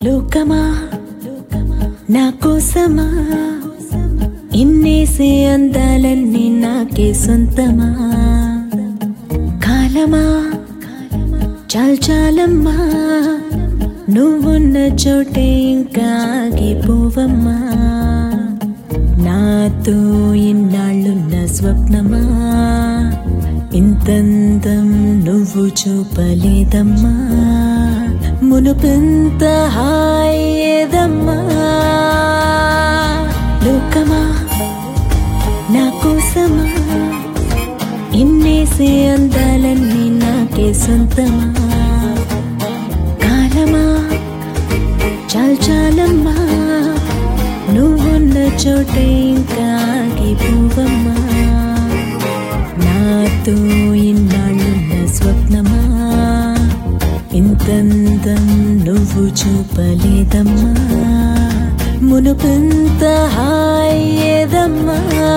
లోకమా నా కోసమా ఇన్నేసే అందాలన్నీ నాకే సొంతమా కాలమా చాల్ చాలమ్మా నువ్వున్న చోటే ఇంకా ఆగిపోవమ్మా నాతో ఇన్నాళ్ళున్న స్వప్నమా ఇంతంతం నువ్వు చూపలేదమ్మా మునుపెంత హాయేదమ్మా లోకమా నా కోసమా ఇన్నేసే అందాలన్నీ నాకే సొంతమా కాలమా చాల్ చాలమ్మా నువ్వున్న చోటే ఇంకా ఆగిపోవమ్మా నాతో ఇన్నాళ్ళున్న స్వప్నమా ఇంతంతం నువ్వు చూపలేదమ్మా మునుపెంత హాయేదమ్మా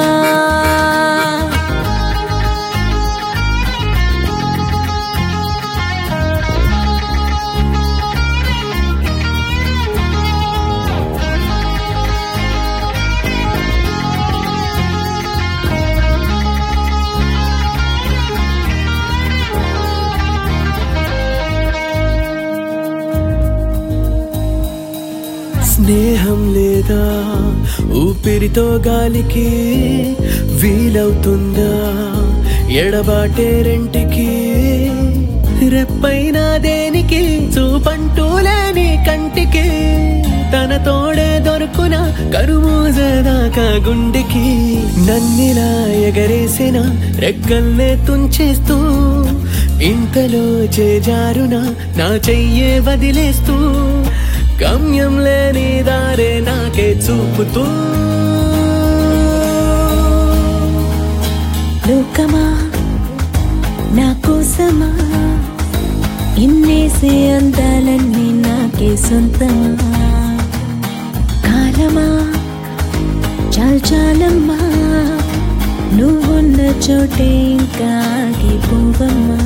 స్నేహం లేదా ఊపిరితో గాలికి వీలవుతుందా ఎడబాటే రెంటికి రెప్పైనా దేనికి చూపంటూ లేని కంటికి తన తోడే దొరుకున కరుమూజదాకా గుండెకి నన్నిలా ఎగరేసిన రెక్కల్నే తుంచేస్తూ ఇంతలో చేజారున నా చెయ్యే వదిలేస్తూ గమ్యం లేని దారే నాకే చూపుతూ లోకమా నా కోసమా ఇన్నేసే అందాలన్నీ నాకే సొంతమా కాలమా చాల్ చాలమ్మా నువ్వున్న చోటే ఇంకా ఆగిపోవమ్మా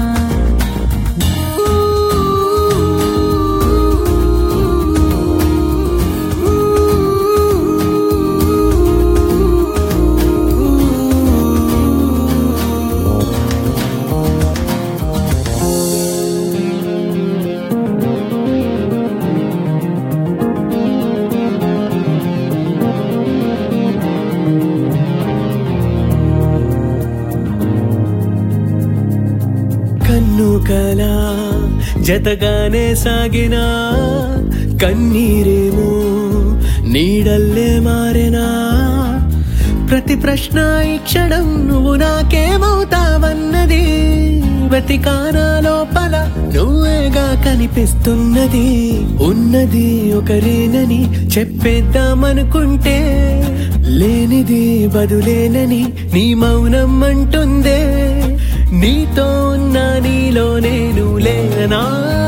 కన్ను కల జతగానే సాగిన కన్నీరేమో నీడల్లే మారెనా ప్రతి ప్రశ్న ఈ క్షణం నువ్వు నాకేమవుతావన్నది వెతికానా లోపల నువ్వేగా కనిపిస్తున్నది ఉన్నది ఒకరేనని చెప్పేద్దామనుకుంటే లేనిది బదులేనని నీ మౌనం అంటుందే నీతో ఉన్న నీలో నేను లేనా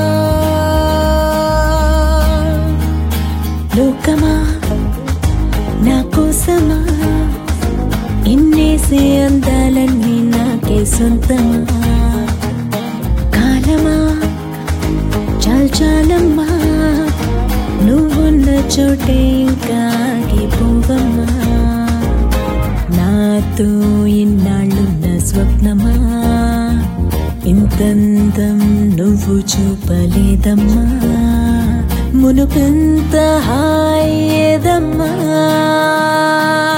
లోకమా నా కోసమా ఇన్నేసే అందాలన్నీ నాకే సొంతమా కాలమా చాల్ చాలమ్మా నువ్వున్న చోటే ఇంకా ఆగిపోవమ్మా నాతో ఇన్నాళ్ళున్న స్వప్నమా ఇంతంతం నువ్వు చూపలేదమ్మా మునుపెంత హాయేదమ్మా